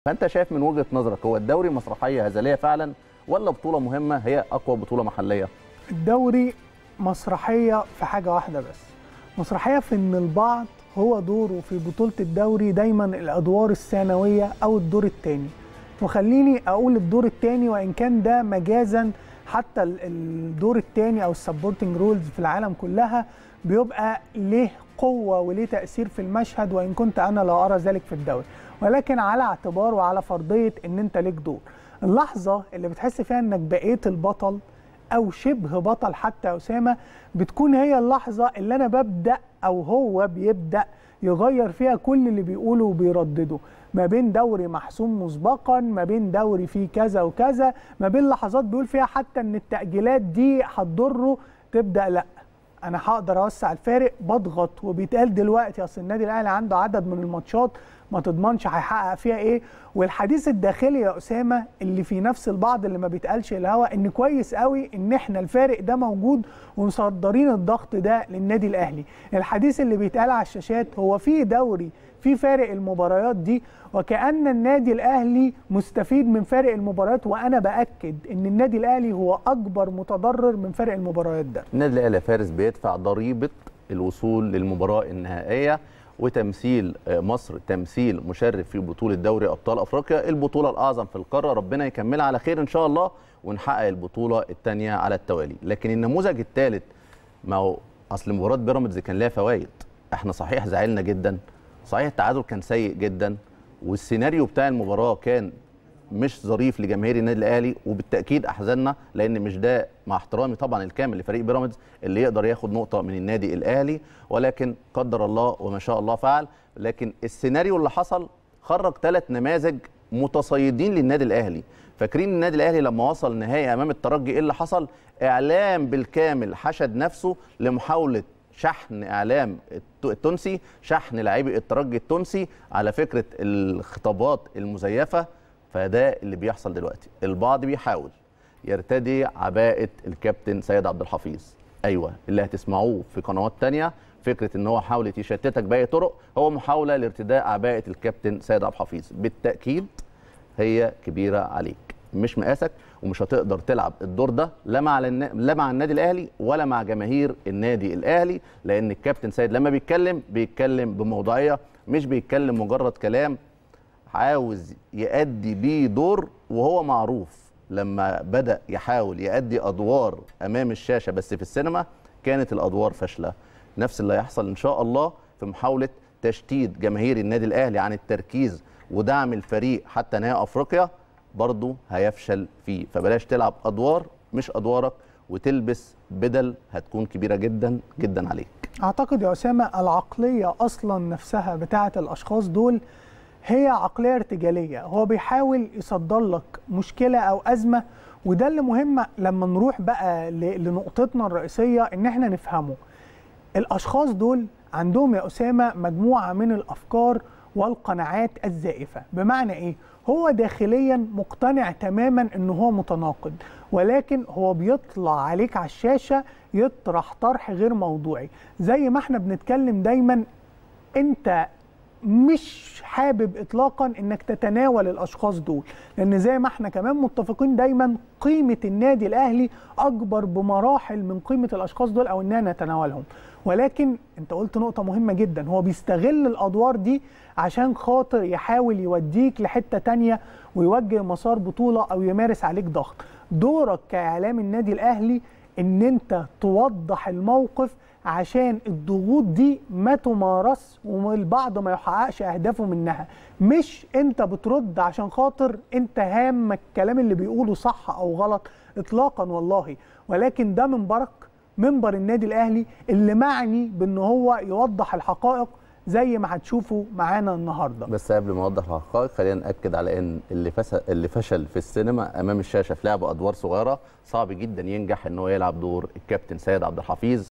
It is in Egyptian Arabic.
فانت شايف من وجهه نظرك هو الدوري مسرحيه هزليه فعلا ولا بطوله مهمه هي اقوى بطوله محليه الدوري مسرحيه في حاجه واحده بس مسرحيه في ان البعض هو دوره في بطوله الدوري دايما الادوار الثانويه او الدور الثاني وخليني اقول الدور الثاني وان كان ده مجازا حتى ال- الدور الثاني او السبورتنج رولز في العالم كلها بيبقى ليه قوه وليه تاثير في المشهد وان كنت انا لا ارى ذلك في الدوري ولكن على اعتبار وعلى فرضيه ان انت ليك دور اللحظه اللي بتحس فيها انك بقيت البطل او شبه بطل حتى يا اسامه بتكون هي اللحظه اللي انا ببدا او هو بيبدا يغير فيها كل اللي بيقوله وبيردده ما بين دوري محسوم مسبقا ما بين دوري فيه كذا وكذا ما بين لحظات بيقول فيها حتى ان التاجيلات دي هتضره تبدا لا انا هقدر اوسع الفارق بضغط وبيتقال دلوقتي اصل النادي الاهلي عنده عدد من الماتشات ما تضمنش هيحقق فيها ايه والحديث الداخلي يا اسامه اللي في نفس البعض اللي ما بيتقالش الهوا ان كويس قوي ان احنا الفارق ده موجود ومصدرين الضغط ده للنادي الاهلي الحديث اللي بيتقال على الشاشات هو في دوري في فارق المباريات دي وكأن النادي الأهلي مستفيد من فارق المباريات وأنا بأكد إن النادي الأهلي هو أكبر متضرر من فارق المباريات ده النادي الاهلي يا فارس بيدفع ضريبه الوصول للمباراه النهائيه وتمثيل آه، مصر تمثيل مشرف في بطوله دوري ابطال افريقيا البطوله الاعظم في القاره ربنا يكملها على خير ان شاء الله ونحقق البطوله الثانيه على التوالي لكن النموذج الثالث ما هو اصل مباراه بيراميدز كان لها فوائد احنا صحيح زعلنا جدا صحيح التعادل كان سيء جدا والسيناريو بتاع المباراه كان مش ظريف لجماهير النادي الاهلي وبالتاكيد احزننا لان مش ده مع احترامي طبعا الكامل لفريق بيراميدز اللي يقدر ياخد نقطه من النادي الاهلي ولكن قدر الله وما شاء الله فعل لكن السيناريو اللي حصل خرج ثلاث نماذج متصيدين للنادي الاهلي فاكرين النادي الاهلي لما وصل نهائي امام الترجي ايه اللي حصل اعلام بالكامل حشد نفسه لمحاوله شحن اعلام الت- التونسي شحن لاعبي الترجي التونسي على فكره الخطابات المزيفه فده اللي بيحصل دلوقتي البعض بيحاول يرتدي عباءه الكابتن سيد عبد الحفيظ ايوه اللي هتسمعوه في قنوات تانية فكره ان هو حاول يشتتك باي طرق هو محاوله لارتداء عباءه الكابتن سيد عبد الحفيظ بالتاكيد هي كبيره عليك مش مقاسك ومش هتقدر تلعب الدور ده لا مع النا- لا مع النادي الاهلي ولا مع جماهير النادي الاهلي لان الكابتن سيد لما بيتكلم بيتكلم بموضوعيه مش بيتكلم مجرد كلام عاوز يأدي بيه دور وهو معروف لما بدأ يحاول يأدي أدوار أمام الشاشة بس في السينما كانت الأدوار فاشلة نفس اللي هيحصل إن شاء الله في محاولة تشتيت جماهير النادي الأهلي عن التركيز ودعم الفريق حتى نهائي أفريقيا برضه هيفشل فيه فبلاش تلعب أدوار مش أدوارك وتلبس بدل هتكون كبيرة جدا جدا عليك اعتقد يا اسامه العقليه اصلا نفسها بتاعه الاشخاص دول هي عقليه ارتجاليه هو بيحاول يصدر لك مشكله او ازمه وده اللي مهم لما نروح بقى ل- لنقطتنا الرئيسيه ان احنا نفهمه الاشخاص دول عندهم يا اسامه مجموعه من الافكار والقناعات الزائفه بمعنى ايه هو داخليا مقتنع تماما ان هو متناقض ولكن هو بيطلع عليك على الشاشه يطرح طرح غير موضوعي زي ما احنا بنتكلم دايما انت مش حابب اطلاقا انك تتناول الاشخاص دول لان زي ما احنا كمان متفقين دايما قيمه النادي الاهلي اكبر بمراحل من قيمه الاشخاص دول او اننا نتناولهم ولكن انت قلت نقطه مهمه جدا هو بيستغل الادوار دي عشان خاطر يحاول يوديك لحته تانية ويوجه مسار بطوله او يمارس عليك ضغط دورك كاعلام النادي الاهلي ان انت توضح الموقف عشان الضغوط دي ما تمارس والبعض ما يحققش اهدافه منها مش انت بترد عشان خاطر انت هامك الكلام اللي بيقوله صح او غلط اطلاقا والله ولكن ده منبرك منبر النادي الاهلي اللي معني بان هو يوضح الحقائق زي ما هتشوفوا معانا النهارده بس قبل ما اوضح الحقائق خلينا ناكد على ان اللي فشل اللي فشل في السينما امام الشاشه في لعب ادوار صغيره صعب جدا ينجح ان هو يلعب دور الكابتن سيد عبد الحفيظ